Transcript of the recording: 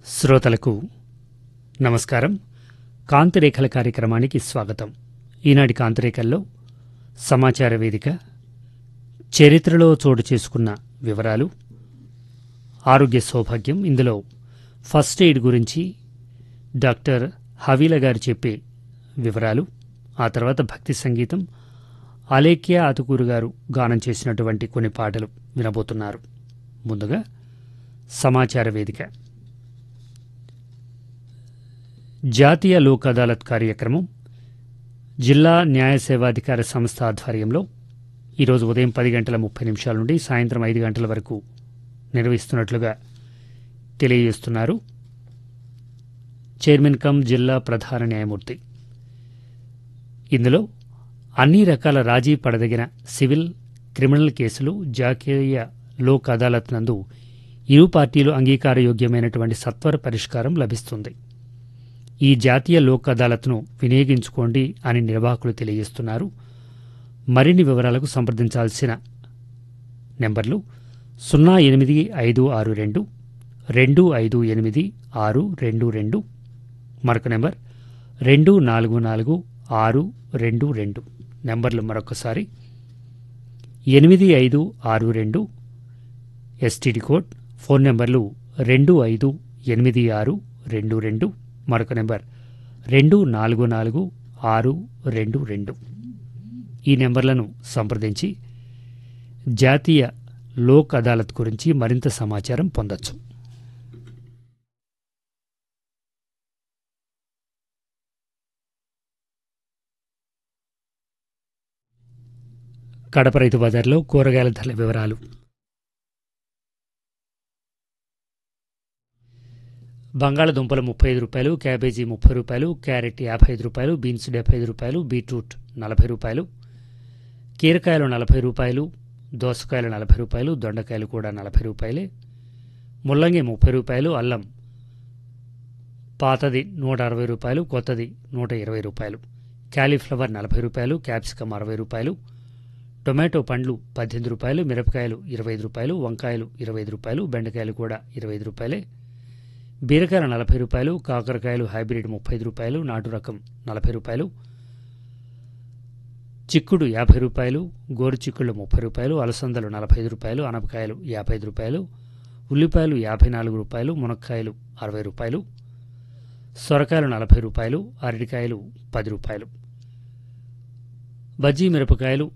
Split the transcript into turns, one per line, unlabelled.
శ్రోతలకు నమస్కారం కాంతిరేఖల కార్యక్రమానికి స్వాగతం ఈనాటి కాంతిరేఖల్లో సమాచార వేదిక చరిత్రలో చోటు చేసుకున్న వివరాలు ఆరోగ్య సౌభాగ్యం ఇందులో ఫస్ట్ ఎయిడ్ గురించి డాక్టర్ హవీల గారు చెప్పే వివరాలు ఆ తర్వాత భక్తి సంగీతం అలేఖ్య ఆతుకూరు గారు గానం చేసినటువంటి కొన్ని పాటలు వినబోతున్నారు ముందుగా సమాచార వేదిక జాతీయ లోక్ అదాలత్ కార్యక్రమం జిల్లా న్యాయ సేవాధికార సంస్థ ఆధ్వర్యంలో ఈరోజు ఉదయం పది గంటల ముప్పై నిమిషాల నుండి సాయంత్రం ఐదు గంటల వరకు నిర్వహిస్తున్నట్లుగా తెలియజేస్తున్నారు చైర్మన్ కమ్ జిల్లా ప్రధాన న్యాయమూర్తి ఇందులో అన్ని రకాల రాజీ పడదగిన సివిల్ క్రిమినల్ కేసులు జాతీయ లోక్ అదాలత్ నందు ఇరు పార్టీలు అంగీకారయోగ్యమైనటువంటి సత్వర పరిష్కారం లభిస్తుంది ఈ జాతీయ లోక్ అదాలత్ను వినియోగించుకోండి అని నిర్వాహకులు తెలియజేస్తున్నారు మరిన్ని వివరాలకు సంప్రదించాల్సిన నెంబర్లు సున్నా ఎనిమిది ఐదు ఆరు రెండు రెండు ఐదు ఎనిమిది ఆరు రెండు రెండు మరొక నెంబర్ రెండు నాలుగు నాలుగు ఆరు రెండు రెండు నెంబర్లు మరొకసారి ఎనిమిది ఐదు ఆరు రెండు ఎస్టీడీ కోడ్ ఫోన్ నెంబర్లు రెండు ఐదు ఎనిమిది ఆరు రెండు రెండు మరొక నెంబర్ రెండు నాలుగు నాలుగు ఆరు రెండు రెండు ఈ నెంబర్లను సంప్రదించి జాతీయ లోక్ అదాలత్ గురించి మరింత సమాచారం పొందొచ్చు కడప రైతు బజార్లో కూరగాయల ధరల వివరాలు బంగాళదుంపలు ముప్పై ఐదు రూపాయలు క్యాబేజీ ముప్పై రూపాయలు క్యారెట్ యాభై ఐదు రూపాయలు బీన్స్ డెబ్బై ఐదు రూపాయలు బీట్రూట్ నలభై రూపాయలు కీరకాయలు నలభై రూపాయలు దోసకాయలు నలభై రూపాయలు దొండకాయలు కూడా నలభై రూపాయలే ముల్లంగి ముప్పై రూపాయలు అల్లం పాతది నూట అరవై రూపాయలు కొత్తది నూట ఇరవై రూపాయలు క్యాలీఫ్లవర్ నలభై రూపాయలు క్యాప్సికమ్ అరవై రూపాయలు టొమాటో పండ్లు పద్దెనిమిది రూపాయలు మిరపకాయలు ఇరవై ఐదు రూపాయలు వంకాయలు ఇరవై ఐదు రూపాయలు బెండకాయలు కూడా ఇరవై ఐదు రూపాయలే బీరకాయలు నలభై రూపాయలు కాకరకాయలు హైబ్రిడ్ ముప్పై ఐదు రూపాయలు నాటు రకం నలభై రూపాయలు చిక్కుడు యాభై రూపాయలు గోరు చిక్కుళ్ళు ముప్పై రూపాయలు అలసందలు నలభై ఐదు రూపాయలు అనపకాయలు యాభై ఐదు రూపాయలు ఉల్లిపాయలు యాభై నాలుగు రూపాయలు మునక్కాయలు అరవై రూపాయలు సొరకాయలు నలభై రూపాయలు అరటికాయలు పది రూపాయలు బజ్జీ మిరపకాయలు